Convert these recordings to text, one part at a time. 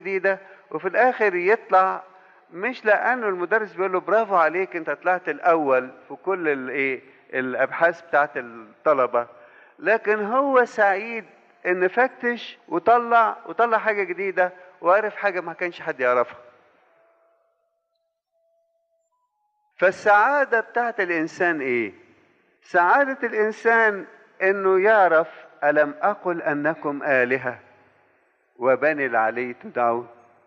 جديدة وفي الآخر يطلع مش لأنه المدرس بيقول له برافو عليك أنت طلعت الأول في كل الإيه الأبحاث بتاعت الطلبة لكن هو سعيد إن فتش وطلع وطلع حاجة جديدة وعرف حاجة ما كانش حد يعرفها فالسعادة بتاعت الإنسان إيه؟ سعادة الإنسان إنه يعرف ألم أقل أنكم آلهة وبني العلي تدعون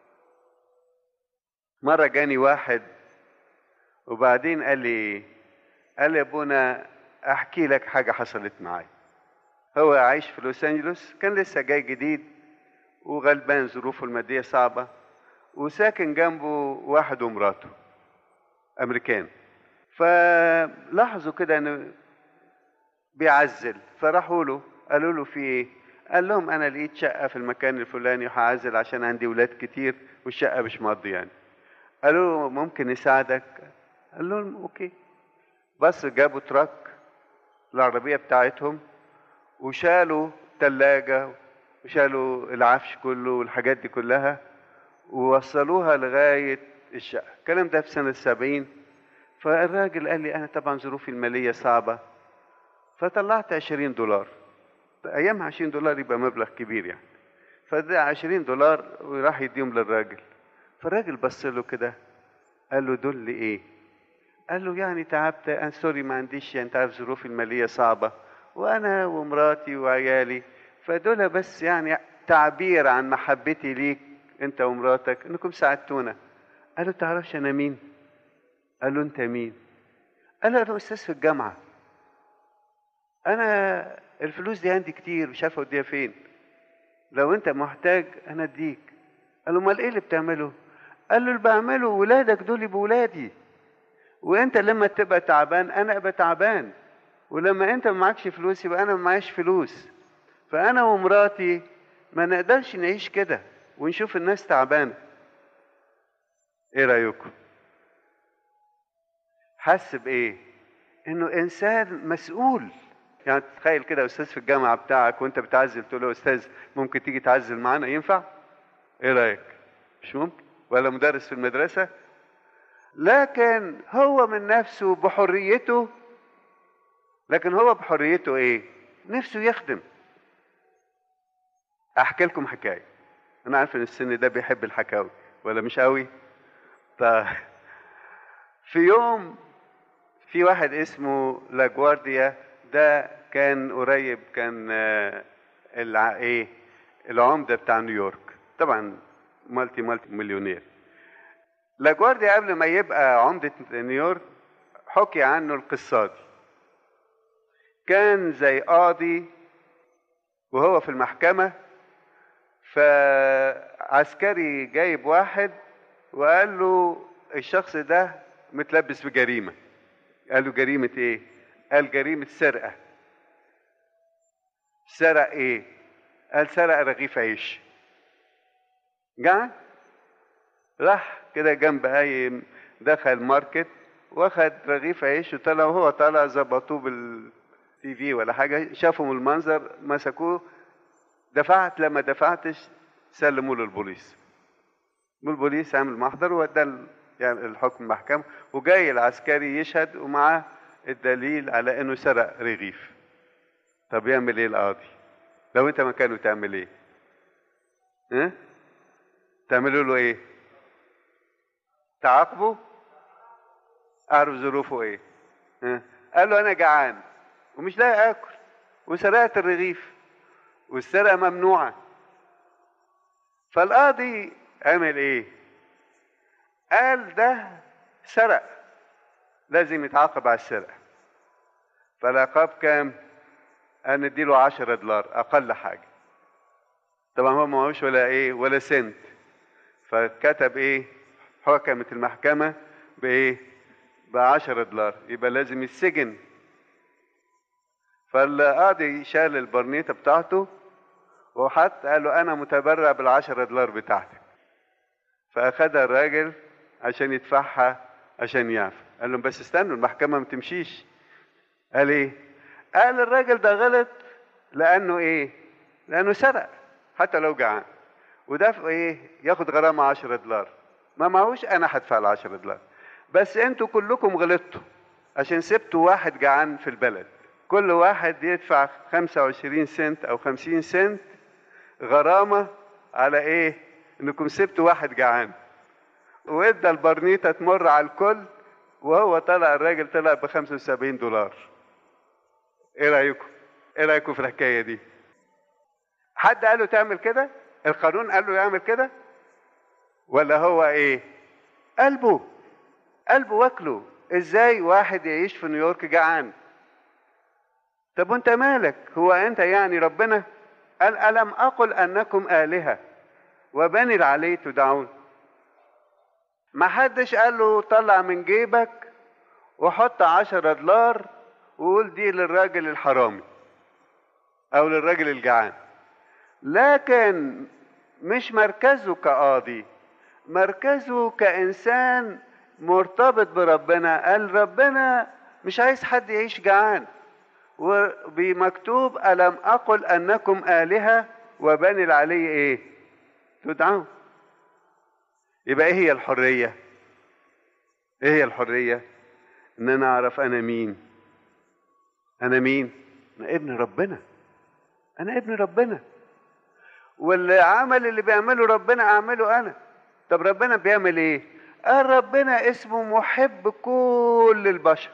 مرة جاني واحد وبعدين قال لي قال لي ابونا احكي لك حاجة حصلت معايا هو عايش في لوس انجلوس كان لسه جاي جديد وغلبان ظروفه المادية صعبة وساكن جنبه واحد ومراته امريكان فلاحظوا كده انه بيعزل فراحوا له قالوا له في ايه قال لهم انا لقيت شقه في المكان الفلاني وهعزل عشان عندي ولاد كتير والشقه مش ماضي يعني قالوا له ممكن نساعدك قال لهم اوكي بس جابوا تراك العربيه بتاعتهم وشالوا ثلاجه وشالوا العفش كله والحاجات دي كلها ووصلوها لغايه الشقه الكلام ده في سنه السبعين فالراجل قال لي انا طبعا ظروفي الماليه صعبه فطلعت عشرين دولار ايامها 20 دولار يبقى مبلغ كبير يعني فده 20 دولار وراح يديهم للراجل فالراجل بص له كده قال له دول ايه قال له يعني تعبت انا سوري ما عنديش يعني انت عارف ظروفي الماليه صعبه وانا ومراتي وعيالي فدول بس يعني تعبير عن محبتي ليك انت ومراتك انكم ساعدتونا قال له تعرفش انا مين قال له انت مين قال له انا استاذ في الجامعه انا الفلوس دي عندي كتير مش عارف اوديها فين لو انت محتاج انا اديك قال له امال ايه اللي بتعمله قال له اللي بعمله ولادك دول يبقوا ولادي وانت لما تبقى تعبان انا ابقى تعبان ولما انت ما معكش فلوس يبقى انا ما معيش فلوس فانا ومراتي ما نقدرش نعيش كده ونشوف الناس تعبانه ايه رايكم حس بايه انه انسان مسؤول يعني تخيل كده استاذ في الجامعه بتاعك وانت بتعزل تقول له استاذ ممكن تيجي تعزل معانا ينفع ايه رايك مش ممكن ولا مدرس في المدرسه لكن هو من نفسه بحريته لكن هو بحريته ايه نفسه يخدم احكي لكم حكايه انا عارف ان السن ده بيحب الحكاوي ولا مش قوي طيب في يوم في واحد اسمه لاجوارديا ده كان قريب كان الع... ايه العمده بتاع نيويورك طبعا مالتي مالتي مليونير لاجوارديا قبل ما يبقى عمده نيويورك حكي عنه القصه دي كان زي قاضي وهو في المحكمه فعسكري جايب واحد وقال له الشخص ده متلبس بجريمه قال له جريمه ايه قال جريمه سرقه سرق ايه قال سرق رغيف عيش جعان راح كده جنب اي دخل ماركت واخد رغيف عيش وطلع وهو طالع ظبطوه بالتي في ولا حاجه شافوا من المنظر مسكوه دفعت لما دفعتش سلموه للبوليس والبوليس عمل محضر وادى يعني الحكم محكمة وجاي العسكري يشهد ومعاه الدليل على انه سرق رغيف طب يعمل ايه القاضي لو انت مكانه تعمل ايه ها تعملوا له ايه تعاقبه اعرف ظروفه ايه ها قال له انا جعان ومش لاقي اكل وسرقت الرغيف والسرقه ممنوعه فالقاضي عمل ايه قال ده سرق لازم يتعاقب على السرقه فالعقاب كام قال نديله عشرة دولار اقل حاجه طبعا هو ما هوش ولا ايه ولا سنت فكتب ايه حكمت المحكمه بايه بعشرة دولار يبقى لازم يتسجن فالقاضي شال البرنيطه بتاعته وحط قال له انا متبرع بالعشرة دولار بتاعتك فاخدها الراجل عشان يدفعها عشان يعفى قال لهم بس استنوا المحكمه ما تمشيش قال ايه قال الراجل ده غلط لانه ايه لانه سرق حتى لو جعان وده في ايه ياخد غرامة 10 دولار ما معهوش انا هدفع ال 10 دولار بس انتوا كلكم غلطتوا عشان سبتوا واحد جعان في البلد كل واحد يدفع 25 سنت او 50 سنت غرامة على ايه انكم سبتوا واحد جعان وادى البرنيطة تمر على الكل وهو طلع الراجل طلع ب 75 دولار ايه رايكم ايه رايكم في الحكايه دي حد قال له تعمل كده القانون قال له يعمل كده ولا هو ايه قلبه قلبه واكله ازاي واحد يعيش في نيويورك جعان طب وانت مالك هو انت يعني ربنا قال الم اقل انكم الهه وبني العلي تدعون ما حدش قال له طلع من جيبك وحط عشرة دولار وقول دي للراجل الحرامي او للراجل الجعان لكن مش مركزه كقاضي مركزه كإنسان مرتبط بربنا قال ربنا مش عايز حد يعيش جعان وبمكتوب ألم أقل أنكم آلهة وبني العلي إيه تدعون يبقى إيه هي الحرية إيه هي الحرية إن أنا أعرف أنا مين أنا مين أنا ابن ربنا أنا ابن ربنا والعمل اللي بيعمله ربنا أعمله أنا طب ربنا بيعمل إيه قال ربنا اسمه محب كل البشر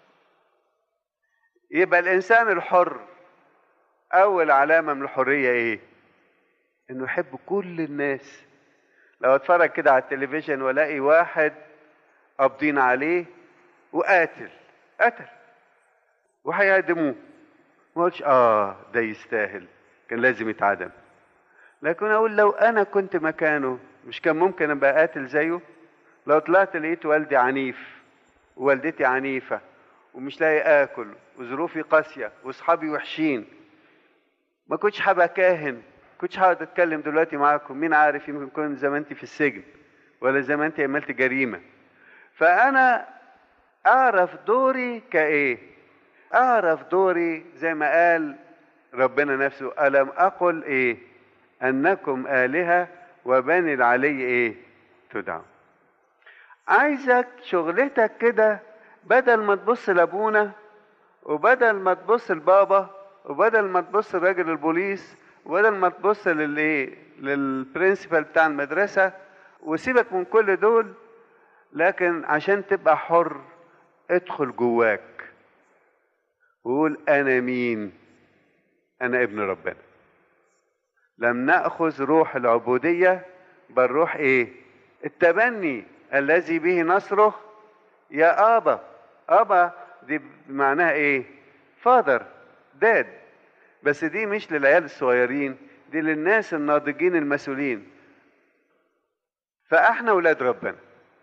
يبقى الإنسان الحر أول علامة من الحرية إيه إنه يحب كل الناس لو اتفرج كده على التلفزيون والاقي واحد قابضين عليه وقاتل قتل وهيعدموه ما قلتش اه ده يستاهل كان لازم يتعدم لكن اقول لو انا كنت مكانه مش كان ممكن ابقى قاتل زيه لو طلعت لقيت والدي عنيف ووالدتي عنيفة ومش لاقي اكل وظروفي قاسية واصحابي وحشين ما كنتش هبقى كاهن كنتش هقعد اتكلم دلوقتي معاكم مين عارف يمكن كنت زمانتي في السجن ولا زمانتي عملت جريمة فانا اعرف دوري كايه اعرف دوري زي ما قال ربنا نفسه الم اقل ايه انكم الهه وبني العلي ايه تدعون عايزك شغلتك كده بدل ما تبص لابونا وبدل ما تبص لبابا وبدل ما تبص لراجل البوليس وبدل ما تبص للايه للبرنسبل بتاع المدرسه وسيبك من كل دول لكن عشان تبقى حر ادخل جواك وقول انا مين انا ابن ربنا لم ناخذ روح العبوديه بل روح ايه التبني الذي به نصرخ يا ابا ابا دي معناها ايه فادر داد بس دي مش للعيال الصغيرين دي للناس الناضجين المسؤولين فاحنا ولاد ربنا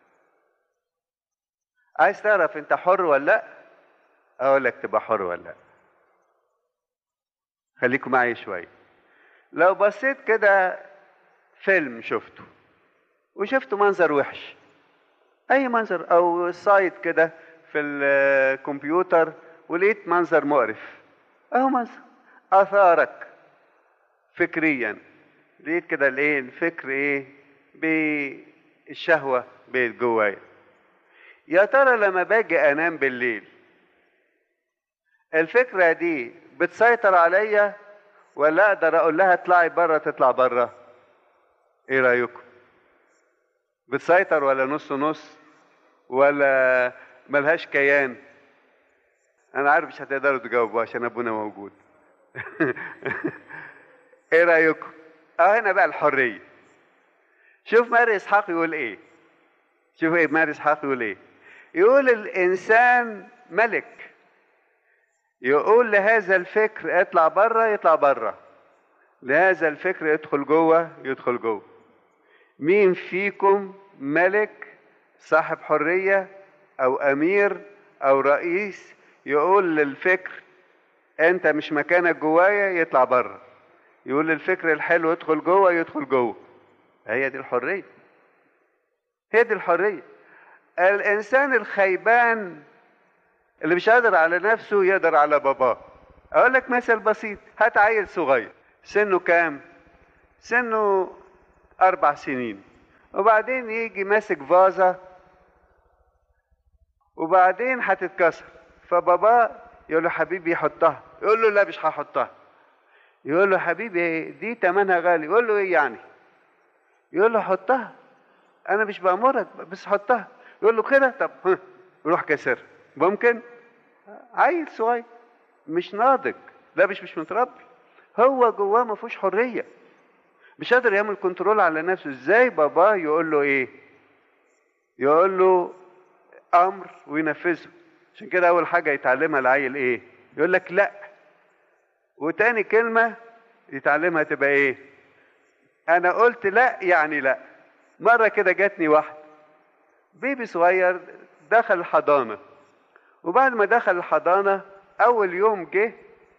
عايز تعرف انت حر ولا لا اقول لك تبقى حر ولا لا خليكم معايا شويه لو بصيت كده فيلم شفته وشفت منظر وحش اي منظر او سايت كده في الكمبيوتر ولقيت منظر مقرف اهو منظر اثارك فكريا لقيت كده الايه الفكر ايه بالشهوه بقت جوايا يا ترى لما باجي انام بالليل الفكره دي بتسيطر عليا ولا اقدر اقول لها اطلعي بره تطلع بره ايه رايكم بتسيطر ولا نص نص ولا ملهاش كيان انا عارف مش هتقدروا تجاوبوا عشان ابونا موجود ايه رايكم اه هنا بقى الحريه شوف ماري اسحاق يقول ايه شوف ايه ماري اسحاق يقول ايه يقول الانسان ملك يقول لهذا الفكر اطلع بره يطلع بره لهذا الفكر يدخل جوه يدخل جوه مين فيكم ملك صاحب حريه او امير او رئيس يقول للفكر انت مش مكانك جوايا يطلع بره يقول للفكر الحلو يدخل جوه يدخل جوه هي دي الحريه هي دي الحريه الانسان الخيبان اللي مش قادر على نفسه يقدر على باباه اقول لك مثل بسيط هات عيل صغير سنه كام سنه اربع سنين وبعدين يجي ماسك فازة وبعدين هتتكسر فبابا يقول له حبيبي حطها يقول له لا مش هحطها يقول له حبيبي دي تمنها غالي يقول له ايه يعني يقول له حطها انا مش بامرك بس حطها يقول له كده طب ها روح كسر ممكن عيل صغير مش ناضج لا مش مش متربي هو جواه ما فيهوش حريه مش قادر يعمل كنترول على نفسه ازاي باباه يقول له ايه يقول له امر وينفذه عشان كده اول حاجه يتعلمها العيل ايه يقول لك لا وتاني كلمه يتعلمها تبقى ايه انا قلت لا يعني لا مره كده جاتني واحد بيبي صغير دخل الحضانه وبعد ما دخل الحضانه اول يوم جه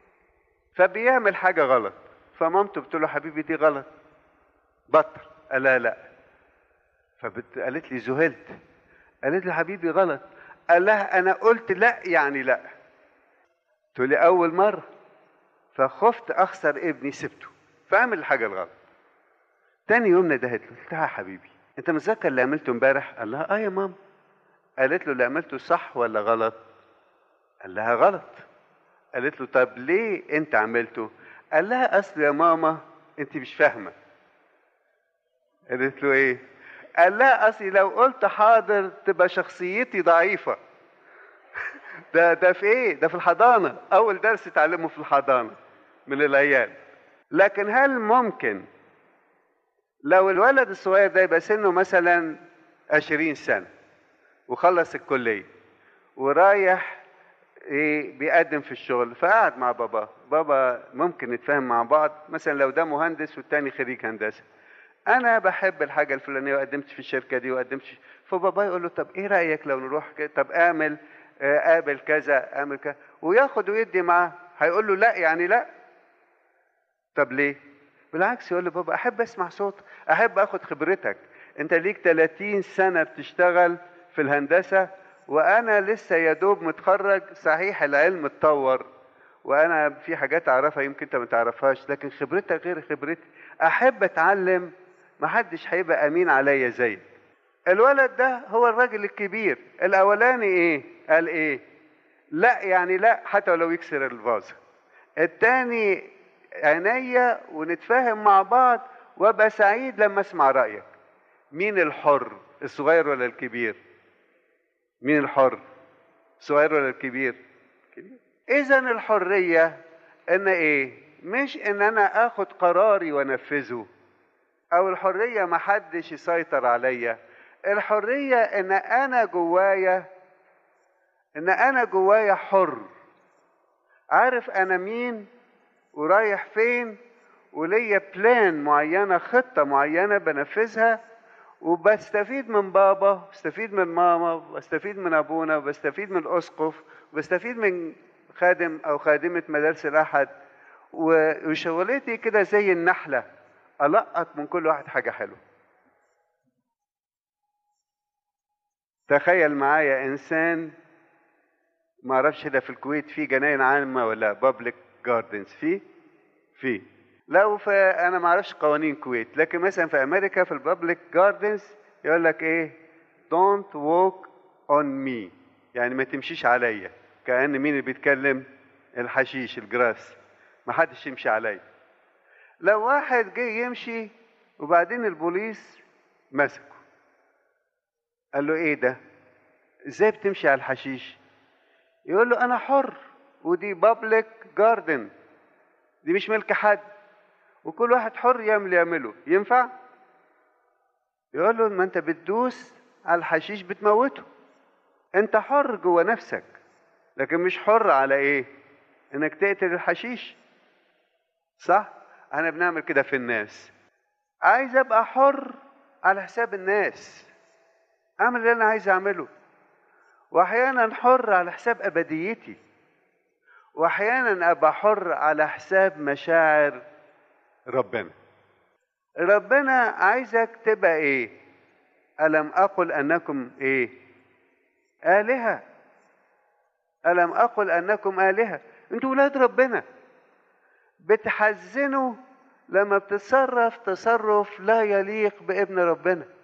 فبيعمل حاجه غلط فمامته بتقول له حبيبي دي غلط بطل قال لها لا فقالت لي ذهلت قالت لي حبيبي غلط قال لها انا قلت لا يعني لا تقول لي اول مره فخفت اخسر ابني سبته فعمل الحاجه الغلط تاني يوم ندهت له قلت لها يا حبيبي انت متذكر اللي عملته امبارح قال لها اه يا ماما قالت له اللي عملته صح ولا غلط قال لها غلط قالت له طب ليه انت عملته قال لها اصل يا ماما انت مش فاهمه قالت له ايه قال لها اصلي لو قلت حاضر تبقى شخصيتي ضعيفه ده ده في ايه ده في الحضانه اول درس اتعلمه في الحضانه من العيال لكن هل ممكن لو الولد الصغير ده يبقى سنه مثلا عشرين سنة وخلص الكلية ورايح ايه بيقدم في الشغل فقعد مع بابا بابا ممكن نتفاهم مع بعض مثلا لو ده مهندس والتاني خريج هندسة انا بحب الحاجة الفلانية وقدمت في الشركة دي وقدمت فبابا يقول له طب ايه رأيك لو نروح كده طب اعمل آه، قابل كذا اعمل كذا وياخد ويدي معاه هيقول له لا يعني لا طب ليه بالعكس يقول له بابا احب اسمع صوت احب اخد خبرتك انت ليك 30 سنه بتشتغل في الهندسه وانا لسه يا دوب متخرج صحيح العلم اتطور وانا في حاجات اعرفها يمكن انت ما تعرفهاش لكن خبرتك غير خبرتي احب اتعلم محدش هيبقى امين عليا زيك الولد ده هو الراجل الكبير الاولاني ايه قال ايه لا يعني لا حتى ولو يكسر الفازه التاني عينيا ونتفاهم مع بعض وابقى سعيد لما اسمع رايك مين الحر الصغير ولا الكبير مين الحر الصغير ولا الكبير كبير اذا الحريه ان ايه مش ان انا اخد قراري وانفذه او الحريه ما حدش يسيطر عليا الحريه ان انا جوايا ان انا جوايا حر عارف انا مين ورايح فين وليا بلان معينة خطة معينة بنفذها وبستفيد من بابا بستفيد من ماما بستفيد من أبونا بستفيد من الأسقف بستفيد من خادم أو خادمة مدارس الأحد وشغلتي كده زي النحلة ألقط من كل واحد حاجة حلوة تخيل معايا إنسان ما اعرفش ده في الكويت في جناين عامة ولا بابليك جاردنز في في لو في انا ما اعرفش قوانين الكويت لكن مثلا في امريكا في البابليك جاردنز يقول لك ايه don't walk on me يعني ما تمشيش عليا كأن مين اللي بيتكلم الحشيش الجراس ما حدش يمشي عليا لو واحد جه يمشي وبعدين البوليس مسكه قال له ايه ده ازاي بتمشي على الحشيش يقول له انا حر ودي بابليك جاردن دي مش ملك حد وكل واحد حر يعمل اللي يعمله ينفع يقول له ما انت بتدوس على الحشيش بتموته انت حر جوه نفسك لكن مش حر على ايه انك تقتل الحشيش صح احنا بنعمل كده في الناس عايز ابقى حر على حساب الناس اعمل اللي انا عايز اعمله واحيانا حر على حساب ابديتي واحيانا ابقى حر على حساب مشاعر ربنا ربنا عايزك تبقى ايه الم اقل انكم ايه الهه الم اقل انكم الهه انتوا ولاد ربنا بتحزنوا لما بتتصرف تصرف لا يليق بابن ربنا